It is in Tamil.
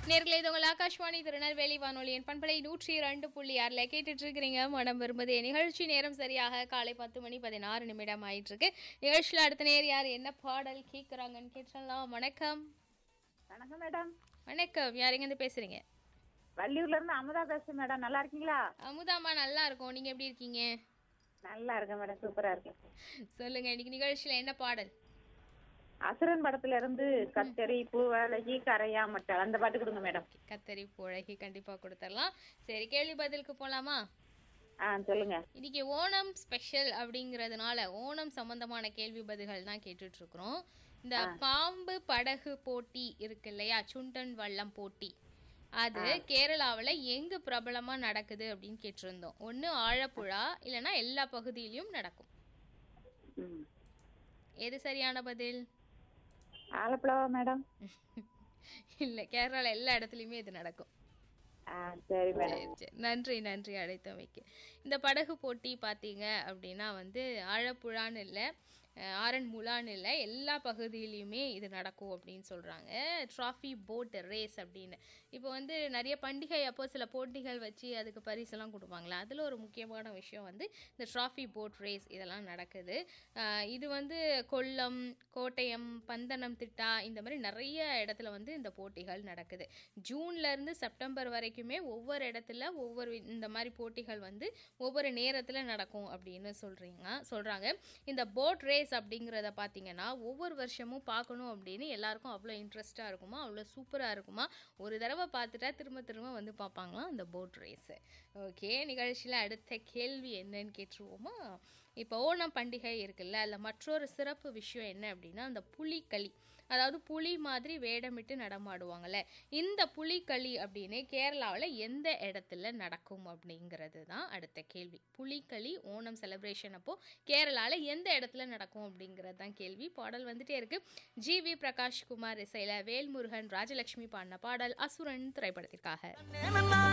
நேர்களே இது உங்கள் ஆகாஷ்வாணி திருநெல்வேலி வானொலியின் பண்பலை நூற்றி இரண்டு புள்ளி ஆறில் கேட்டுட்டு இருக்கிறீங்க மனம் விரும்புது நிகழ்ச்சி நேரம் சரியாக காலை பத்து மணி பதினாறு நிமிடம் ஆயிட்டு இருக்கு நிகழ்ச்சியில் அடுத்த நேர் யார் என்ன பாடல் கேட்குறாங்கன்னு கேட்டலாம் வணக்கம் வணக்கம் மேடம் வணக்கம் யார் எங்கேருந்து பேசுறீங்க வள்ளியூர்ல இருந்து அமுதா பேசுறேன் மேடம் நல்லா இருக்கீங்களா அமுதாமா நல்லா இருக்கும் நீங்க எப்படி இருக்கீங்க நல்லா இருக்கேன் மேடம் சூப்பரா இருக்கேன் சொல்லுங்க இன்னைக்கு நிகழ்ச்சியில் என்ன பாடல் அசுரன் படத்துல இருந்து கத்தரி பூவழகி கரையா மட்டல் அந்த பாட்டு கொடுங்க மேடம் கத்தரி புழகி கண்டிப்பாக கொடுத்துடலாம் சரி கேள்வி பதிலுக்கு போகலாமா ஆ சொல்லுங்க இன்னைக்கு ஓணம் ஸ்பெஷல் அப்படிங்கிறதுனால ஓணம் சம்பந்தமான கேள்வி பதில்கள் தான் கேட்டுட்டு இருக்கிறோம் இந்த பாம்பு படகு போட்டி இருக்கு இல்லையா சுண்டன் வள்ளம் போட்டி அது கேரளாவில் எங்கு பிரபலமா நடக்குது அப்படின்னு கேட்டிருந்தோம் ஒன்று ஆழப்புழா இல்லைன்னா எல்லா பகுதியிலையும் நடக்கும் ம். எது சரியான பதில் ஆலப்புழாவா மேடம் இல்லை கேரளாவில் எல்லா இடத்துலையுமே இது நடக்கும் ஆ சரி மேடம் சரி, சரி. நன்றி நன்றி அழைத்தமைக்கு இந்த படகு போட்டி பார்த்தீங்க அப்படின்னா வந்து ஆழப்புழான்னு இல்லை அஹ், ஆரன்முளான்னு இல்லை எல்லா பகுதியிலையுமே இது நடக்கும் அப்படின்னு சொல்கிறாங்க ட்ராஃபி போட் ரேஸ் அப்படின்னு இப்போ வந்து நிறைய பண்டிகை அப்போ சில போட்டிகள் வச்சு அதுக்கு பரிசெல்லாம் கொடுப்பாங்களே அதில் ஒரு முக்கியமான விஷயம் வந்து இந்த ட்ராஃபி போட் ரேஸ் இதெல்லாம் நடக்குது அஹ், இது வந்து கொல்லம் கோட்டயம் பந்தனம் திட்டா இந்த மாதிரி நிறைய இடத்துல வந்து இந்த போட்டிகள் நடக்குது ஜூன்ல இருந்து செப்டம்பர் வரைக்குமே ஒவ்வொரு இடத்துல ஒவ்வொரு வி- இந்த மாதிரி போட்டிகள் வந்து ஒவ்வொரு நேரத்தில் நடக்கும் அப்படின்னு சொல்கிறீங்க சொல்கிறாங்க இந்த போட் ரேஸ் அப்படிங்கிறத பார்த்தீங்கன்னா ஒவ்வொரு வருஷமும் பார்க்கணும் அப்படின்னு எல்லாருக்கும் அவ்வளோ இன்ட்ரெஸ்ட்டாக இருக்குமா அவ்வளோ சூப்பராக இருக்குமா ஒரு தடவை பார்த்துட்டா திரும்ப திரும்ப வந்து பார்ப்பாங்களாம் இந்த போட் ரேஸு ஓகே நிகழ்ச்சியில் அடுத்த கேள்வி என்னன்னு கேட்டுருவோமா இப்போ ஓணம் பண்டிகை இருக்குல்ல அதில் மற்றொரு சிறப்பு விஷயம் என்ன அப்படின்னா அந்த புலிகளி அதாவது புலி மாதிரி வேடமிட்டு நடமாடுவாங்கல்ல இந்த புலிகளி அப்படின்னு கேரளாவில் எந்த இடத்துல நடக்கும் அப்படிங்கிறது தான் அடுத்த கேள்வி புலிகளி ஓணம் செலிப்ரேஷன் அப்போ கேரளாவில் எந்த இடத்துல நடக்கும் அப்படிங்கிறது தான் கேள்வி பாடல் வந்துட்டே இருக்கு ஜி வி பிரகாஷ் குமார் இசையில் வேல்முருகன் ராஜலட்சுமி பாடின பாடல் அசுரன் திரைப்படத்திற்காக நேனன்னா